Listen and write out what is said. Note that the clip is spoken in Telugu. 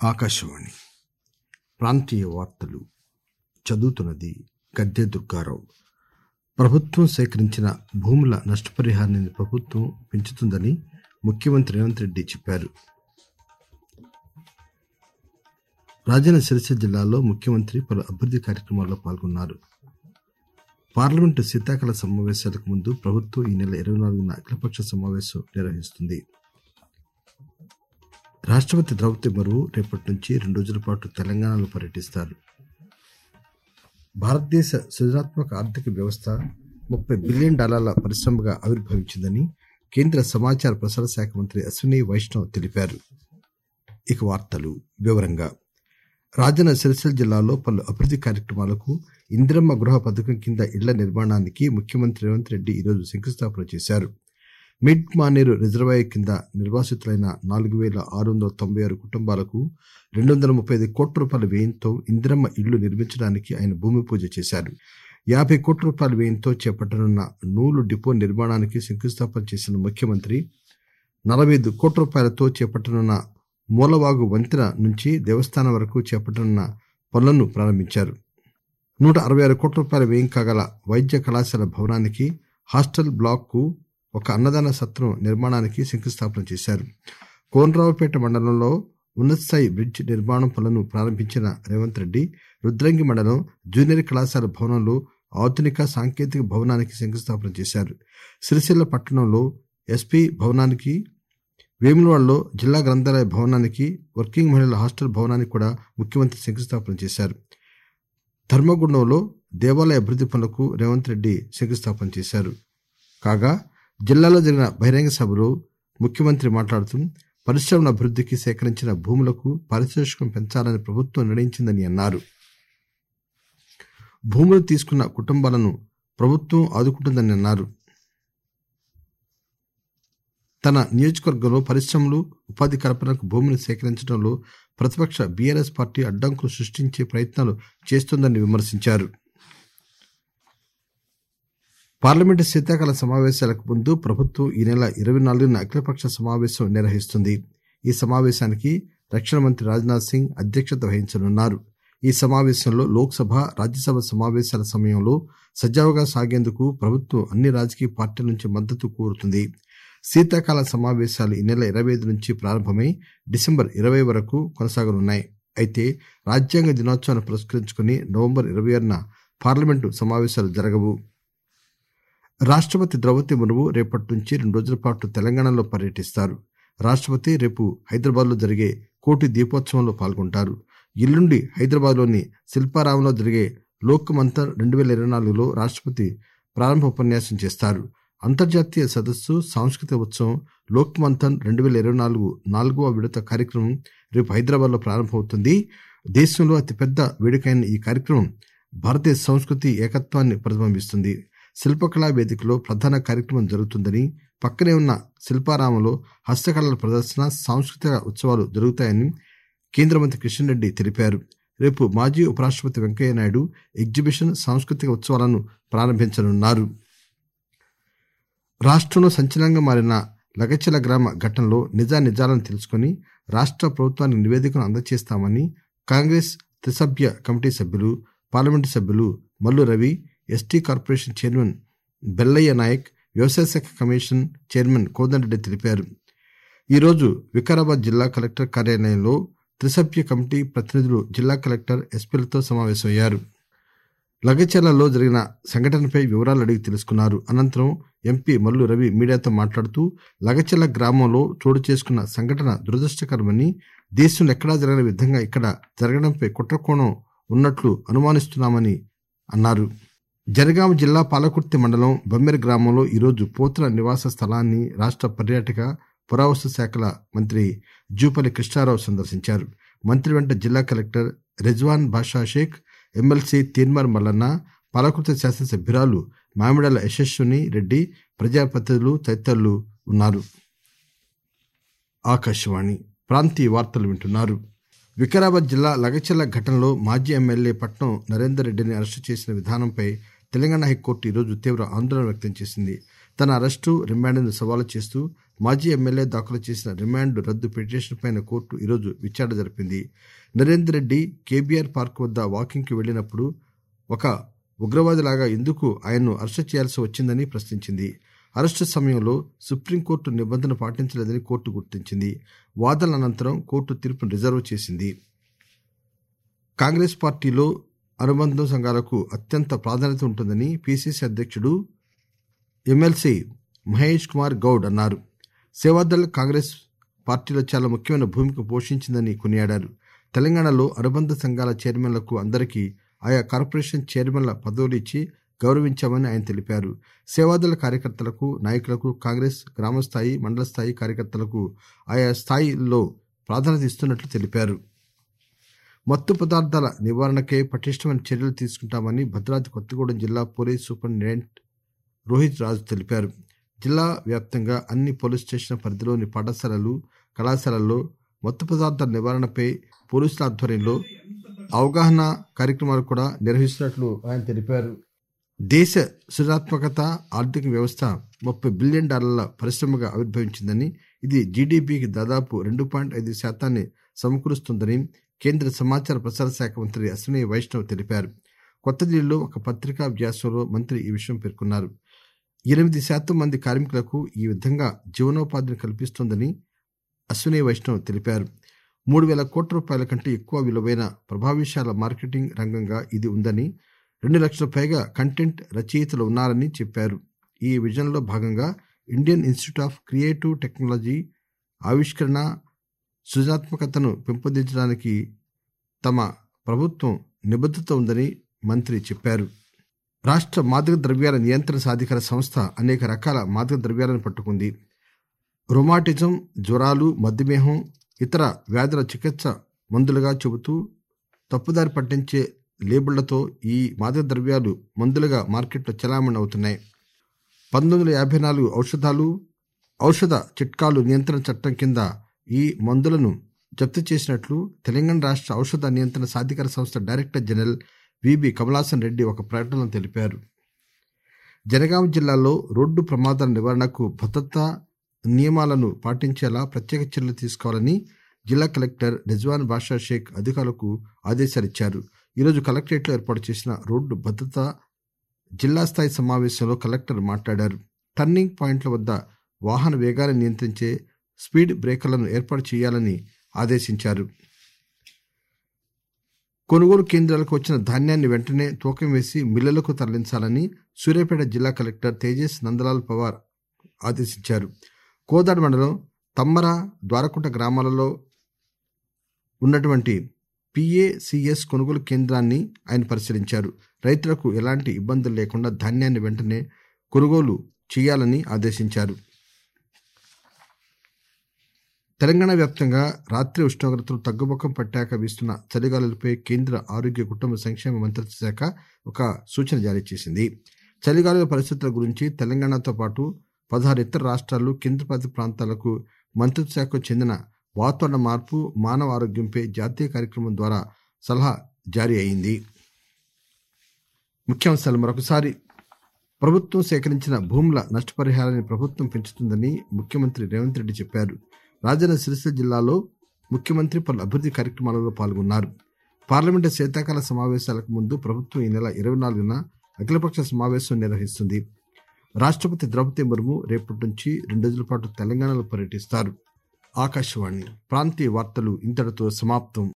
ఆకాశవాణి ప్రాంతీయ వార్తలు చదువుతున్నది గద్దె దుర్గారావు ప్రభుత్వం సేకరించిన భూముల నష్టపరిహారాన్ని ప్రభుత్వం పెంచుతుందని ముఖ్యమంత్రి రేవంత్ రెడ్డి చెప్పారు రాజన్న సిరిసిల్ల జిల్లాలో ముఖ్యమంత్రి పలు అభివృద్ది కార్యక్రమాల్లో పాల్గొన్నారు పార్లమెంటు శీతాకాల సమావేశాలకు ముందు ప్రభుత్వం ఈ నెల ఇరవై నాలుగున అఖిలపక్ష సమావేశం నిర్వహిస్తుంది రాష్టపతి ద్రౌపది ముర్ము రేపటి నుంచి రెండు రోజుల పాటు తెలంగాణలో పర్యటిస్తారు భారతదేశ సృజనాత్మక ఆర్థిక వ్యవస్థ ముప్పై బిలియన్ డాలర్ల పరిశ్రమగా ఆవిర్భవించిందని కేంద్ర సమాచార ప్రసార శాఖ మంత్రి అశ్విని వైష్ణవ్ తెలిపారు ఇక వార్తలు వివరంగా రాజన్న సిరిసిల్ల జిల్లాలో పలు అభివృద్ది కార్యక్రమాలకు ఇందిరమ్మ గృహ పథకం కింద ఇళ్ల నిర్మాణానికి ముఖ్యమంత్రి రేవంత్ రెడ్డి ఈరోజు శంకుస్థాపన చేశారు మిడ్ మానేరు రిజర్వాయర్ కింద నిర్వాసితులైన నాలుగు వేల ఆరు వందల తొంభై ఆరు కుటుంబాలకు రెండు వందల ముప్పై ఐదు కోట్ల రూపాయల వ్యయంతో ఇందిరమ్మ ఇళ్లు నిర్మించడానికి ఆయన భూమి పూజ చేశారు యాభై కోట్ల రూపాయల వ్యయంతో చేపట్టనున్న నూలు డిపో నిర్మాణానికి శంకుస్థాపన చేసిన ముఖ్యమంత్రి నలభై ఐదు కోట్ల రూపాయలతో చేపట్టనున్న మూలవాగు వంతెన నుంచి దేవస్థానం వరకు చేపట్టనున్న పనులను ప్రారంభించారు నూట అరవై ఆరు కోట్ల రూపాయల వ్యయం కాగల వైద్య కళాశాల భవనానికి హాస్టల్ బ్లాక్ కు ఒక అన్నదాన సత్రం నిర్మాణానికి శంకుస్థాపన చేశారు కోనరావుపేట మండలంలో ఉన్నత స్థాయి బ్రిడ్జ్ నిర్మాణం పనులను ప్రారంభించిన రేవంత్ రెడ్డి రుద్రంగి మండలం జూనియర్ కళాశాల భవనంలో ఆధునిక సాంకేతిక భవనానికి శంకుస్థాపన చేశారు సిరిసిల్ల పట్టణంలో ఎస్పీ భవనానికి వేములవాడలో జిల్లా గ్రంథాలయ భవనానికి వర్కింగ్ మహిళల హాస్టల్ భవనానికి కూడా ముఖ్యమంత్రి శంకుస్థాపన చేశారు ధర్మగుండంలో దేవాలయ అభివృద్ది పనులకు రేవంత్ రెడ్డి శంకుస్థాపన చేశారు కాగా జిల్లాలో జరిగిన బహిరంగ సభలో ముఖ్యమంత్రి మాట్లాడుతూ పరిశ్రమల అభివృద్దికి సేకరించిన భూములకు పారితోషికం పెంచాలని ప్రభుత్వం నిర్ణయించిందని అన్నారు భూములు తీసుకున్న కుటుంబాలను ప్రభుత్వం ఆదుకుంటుందని అన్నారు తన నియోజకవర్గంలో పరిశ్రమలు ఉపాధి కల్పనకు భూమిని సేకరించడంలో ప్రతిపక్ష బీఆర్ఎస్ పార్టీ అడ్డంకులు సృష్టించే ప్రయత్నాలు చేస్తోందని విమర్శించారు పార్లమెంటు శీతాకాల సమావేశాలకు ముందు ప్రభుత్వం ఈ నెల ఇరవై నాలుగున అఖిలపక్ష సమావేశం నిర్వహిస్తుంది ఈ సమావేశానికి రక్షణ మంత్రి రాజ్నాథ్ సింగ్ అధ్యక్షత వహించనున్నారు ఈ సమావేశంలో లోక్సభ రాజ్యసభ సమావేశాల సమయంలో సజావుగా సాగేందుకు ప్రభుత్వం అన్ని రాజకీయ పార్టీల నుంచి మద్దతు కోరుతుంది శీతాకాల సమావేశాలు ఈ నెల ఇరవై ఐదు నుంచి ప్రారంభమై డిసెంబర్ ఇరవై వరకు కొనసాగనున్నాయి అయితే రాజ్యాంగ దినోత్సవాన్ని పురస్కరించుకుని నవంబర్ ఇరవై ఆరున పార్లమెంటు సమావేశాలు జరగవు రాష్టపతి ద్రౌపది ముర్ము రేపటి నుంచి రెండు రోజుల పాటు తెలంగాణలో పర్యటిస్తారు రాష్టపతి రేపు హైదరాబాద్ లో జరిగే కోటి దీపోత్సవంలో పాల్గొంటారు ఎల్లుండి హైదరాబాద్ లోని శిల్పారామంలో జరిగే లోక్ మంతర్ రెండు వేల ఇరవై నాలుగులో రాష్టపతి ప్రారంభ ఉపన్యాసం చేస్తారు అంతర్జాతీయ సదస్సు సాంస్కృతిక ఉత్సవం లోక్ మంథన్ రెండు వేల ఇరవై నాలుగు నాలుగవ విడత కార్యక్రమం రేపు హైదరాబాద్ లో ప్రారంభమవుతుంది దేశంలో అతిపెద్ద వేడుకైన ఈ కార్యక్రమం భారతీయ సంస్కృతి ఏకత్వాన్ని ప్రతిబింబిస్తుంది శిల్పకళా వేదికలో ప్రధాన కార్యక్రమం జరుగుతుందని పక్కనే ఉన్న శిల్పారామంలో హస్తకళల ప్రదర్శన సాంస్కృతిక ఉత్సవాలు జరుగుతాయని కేంద్ర మంత్రి కిషన్ రెడ్డి తెలిపారు రేపు మాజీ ఉపరాష్టపతి వెంకయ్యనాయుడు ఎగ్జిబిషన్ సాంస్కృతిక ఉత్సవాలను ప్రారంభించనున్నారు రాష్టంలో సంచలనంగా మారిన లగచల గ్రామ ఘటనలో నిజా నిజాలను తెలుసుకుని రాష్ట ప్రభుత్వానికి నివేదికను అందజేస్తామని కాంగ్రెస్ త్రిసభ్య కమిటీ సభ్యులు పార్లమెంటు సభ్యులు Mallu Ravi ST corporation chairman Bellaiah Naik వ్యవసాయ శాఖ కమిషన్ చైర్మన్ కోదండరెడ్డి తెలిపారు ఈరోజు వికారాబాద్ జిల్లా కలెక్టర్ కార్యాలయంలో త్రిసభ్య కమిటీ ప్రతినిధులు జిల్లా కలెక్టర్ ఎస్పీలతో సమావేశమయ్యారు లగచర్లలో జరిగిన సంఘటనపై వివరాలు అడిగి తెలుసుకున్నారు అనంతరం ఎంపీ మల్లు రవి మీడియాతో మాట్లాడుతూ లగచర్ల గ్రామంలో చోటు చేసుకున్న సంఘటన దురదృష్టకరమని దేశంలో ఎక్కడా జరగని విధంగా ఇక్కడ జరగడంపై కుట్రకోణం ఉన్నట్లు అనుమానిస్తున్నామని అన్నారు జనగామ జిల్లా పాలకుర్తి మండలం బమ్మెర గ్రామంలో ఈరోజు పోతుల నివాస స్థలాన్ని రాష్ట పర్యాటక పురావస్తు శాఖల మంత్రి జూపల్లి కృష్ణారావు సందర్శించారు మంత్రి వెంట జిల్లా కలెక్టర్ రెజ్వాన్ బాషా షేక్ ఎమ్మెల్సీ తీన్మార్ మల్లన్న పాలకుర్తి శాసనసభ్యురాలు మామిడాల యశస్విని రెడ్డి ప్రజాప్రతినిధులు తదితరులు ఉన్నారు ఆకాశవాణి ప్రాంతీయ వార్తలు వింటున్నారు వికారాబాద్ జిల్లా లగచర్ల ఘటనలో మాజీ ఎమ్మెల్యే పట్నం నరేందర్ రెడ్డిని అరెస్టు చేసిన విధానంపై తెలంగాణ హైకోర్టు ఈరోజు తీవ్ర ఆందోళన వ్యక్తం చేసింది తన అరెస్టు రిమాండ్ను సవాలు చేస్తూ మాజీ ఎమ్మెల్యే దాఖలు చేసిన రిమాండ్ రద్దు పిటిషన్పై కోర్టు ఈరోజు విచారణ జరిపింది నరేందర్ రెడ్డి కేబీఆర్ పార్క్ వద్ద వాకింగ్కి వెళ్లినప్పుడు ఒక ఉగ్రవాదిలాగా ఎందుకు ఆయన్ను అరెస్టు చేయాల్సి వచ్చిందని ప్రశ్నించింది అరెస్టు సమయంలో సుప్రీంకోర్టు నిబంధన పాటించలేదని కోర్టు గుర్తించింది వాదనల అనంతరం కోర్టు తీర్పును రిజర్వ్ చేసింది కాంగ్రెస్ పార్టీలో అనుబంధ సంఘాలకు అత్యంత ప్రాధాన్యత ఉంటుందని పిసిసి అధ్యక్షుడు ఎమ్మెల్సీ మహేష్ కుమార్ గౌడ్ అన్నారు సేవాదళ్ కాంగ్రెస్ పార్టీలో చాలా ముఖ్యమైన భూమిక పోషించిందని కొనియాడారు తెలంగాణలో అనుబంధ సంఘాల చైర్మన్లకు అందరికీ ఆయా కార్పొరేషన్ చైర్మన్ల పదవులు ఇచ్చి గౌరవించామని ఆయన తెలిపారు సేవాదళ కార్యకర్తలకు నాయకులకు కాంగ్రెస్ గ్రామస్థాయి మండల స్థాయి కార్యకర్తలకు ఆయా స్థాయిల్లో ప్రాధాన్యత ఇస్తున్నట్లు తెలిపారు మత్తు పదార్థాల నివారణకై పటిష్టమైన చర్యలు తీసుకుంటామని భద్రాద్రి కొత్తగూడెం జిల్లా పోలీస్ సూపరింటెండెంట్ రోహిత్ రాజు తెలిపారు జిల్లా వ్యాప్తంగా అన్ని పోలీస్ స్టేషన్ల పరిధిలోని పాఠశాలలు కళాశాలల్లో మత్తు పదార్థాల నివారణపై పోలీసుల ఆధ్వర్యంలో అవగాహన కార్యక్రమాలు కూడా నిర్వహిస్తున్నట్లు ఆయన తెలిపారు దేశ సృజనాత్మకత ఆర్థిక వ్యవస్థ ముప్పై బిలియన్ డాలర్ల పరిశ్రమగా ఆవిర్భవించిందని ఇది జీడీపీకి దాదాపు రెండు పాయింట్ ఐదు శాతాన్ని సమకూరుస్తుందని కేంద్ర సమాచార ప్రసార శాఖ మంత్రి అశ్విని వైష్ణవ్ తెలిపారు కొత్త ఢిల్లీలో ఒక పత్రికా వ్యాసంలో మంత్రి ఈ విషయం పేర్కొన్నారు ఎనిమిది శాతం మంది కార్మికులకు ఈ విధంగా జీవనోపాధిని కల్పిస్తోందని అశ్విని వైష్ణవ్ తెలిపారు మూడు వేల కోట్ల రూపాయల కంటే ఎక్కువ విలువైన ప్రభావిశాల మార్కెటింగ్ రంగంగా ఇది ఉందని రెండు లక్షల పైగా కంటెంట్ రచయితలు ఉన్నారని చెప్పారు ఈ విజన్లో భాగంగా Indian institute of creative technology ఆవిష్కరణ సృజనాత్మకతను పెంపొందించడానికి తమ ప్రభుత్వం నిబద్ధత ఉందని మంత్రి చెప్పారు రాష్ట్ర మాదక ద్రవ్యాల నియంత్రణ సాధికార సంస్థ అనేక రకాల మాదక ద్రవ్యాలను పట్టుకుంది రొమాటిజం జ్వరాలు మధుమేహం ఇతర వ్యాధుల చికిత్స మందులుగా చెబుతూ తప్పుదారి పట్టించే లేబుళ్లతో ఈ మాదక ద్రవ్యాలు మందులుగా మార్కెట్లో చలామణి అవుతున్నాయి పంతొమ్మిది వందల యాభై నాలుగు ఔషధాలు ఔషధ చిట్కాలు నియంత్రణ చట్టం కింద ఈ మందులను జప్తు చేసినట్లు తెలంగాణ రాష్ట్ర ఔషధ నియంత్రణ సాధికార సంస్థ director general VB Kamalasan Reddy ఒక ప్రకటనలో తెలిపారు జనగాం జిల్లాలో రోడ్డు ప్రమాదాల నివారణకు భద్రతా నియమాలను పాటించేలా ప్రత్యేక చర్యలు తీసుకోవాలని జిల్లా కలెక్టర్ రిజ్వాన్ బాషా షేక్ అధికారులకు ఆదేశాలిచ్చారు ఈరోజు కలెక్టరేట్లో ఏర్పాటు చేసిన రోడ్డు భద్రత జిల్లా స్థాయి సమావేశంలో కలెక్టర్ మాట్లాడారు టర్నింగ్ పాయింట్ల వద్ద వాహన వేగాన్ని నియంత్రించే స్పీడ్ బ్రేకర్లను ఏర్పాటు చేయాలని ఆదేశించారు కొనుగోలు కేంద్రాలకు వచ్చిన ధాన్యాన్ని వెంటనే తూకం వేసి మిల్లులకు తరలించాలని సూర్యాపేట జిల్లా కలెక్టర్ తేజస్ నందలాల్ పవార్ ఆదేశించారు కోదాడ మండలం తమ్మర ద్వారకుంట గ్రామాలలో ఉన్నటువంటి పిఏసిఎస్ కొనుగోలు కేంద్రాన్ని ఆయన పరిశీలించారు రైతులకు ఎలాంటి ఇబ్బందులు లేకుండా ధాన్యాన్ని వెంటనే కొనుగోలు చేయాలని ఆదేశించారు తెలంగాణ వ్యాప్తంగా రాత్రి ఉష్ణోగ్రతలు తగ్గుముఖం పట్టాక వీస్తున్న చలిగాలులపై కేంద్ర ఆరోగ్య కుటుంబ సంక్షేమ మంత్రిత్వ శాఖ ఒక సూచన జారీ చేసింది చలిగాలుల పరిస్థితుల గురించి తెలంగాణతో పాటు పదహారు ఇతర రాష్ట్రాలు కేంద్రపాలిత ప్రాంతాలకు మంత్రిత్వ శాఖకు చెందిన వాతావరణ మార్పు మానవ ఆరోగ్యంపై జాతీయ కార్యక్రమం ద్వారా సలహా జారీ అయింది ముఖ్యాంశాలు మరొకసారి ప్రభుత్వం సేకరించిన భూముల నష్టపరిహారాన్ని ప్రభుత్వం పెంచుతుందని ముఖ్యమంత్రి రేవంత్ రెడ్డి చెప్పారు రాజన్న సిరిసిల్ల జిల్లాలో ముఖ్యమంత్రి పలు అభివృద్ధి కార్యక్రమాలలో పాల్గొన్నారు పార్లమెంటు శీతాకాల సమావేశాలకు ముందు ప్రభుత్వం ఈ నెల ఇరవై నాలుగున అఖిలపక్ష సమావేశం నిర్వహిస్తుంది రాష్ట్రపతి ద్రౌపది ముర్ము రేపటి నుంచి రెండు రోజుల పాటు తెలంగాణలో పర్యటిస్తారు ఆకాశవాణి ప్రాంతీయ వార్తలు ఇంతటితో సమాప్తం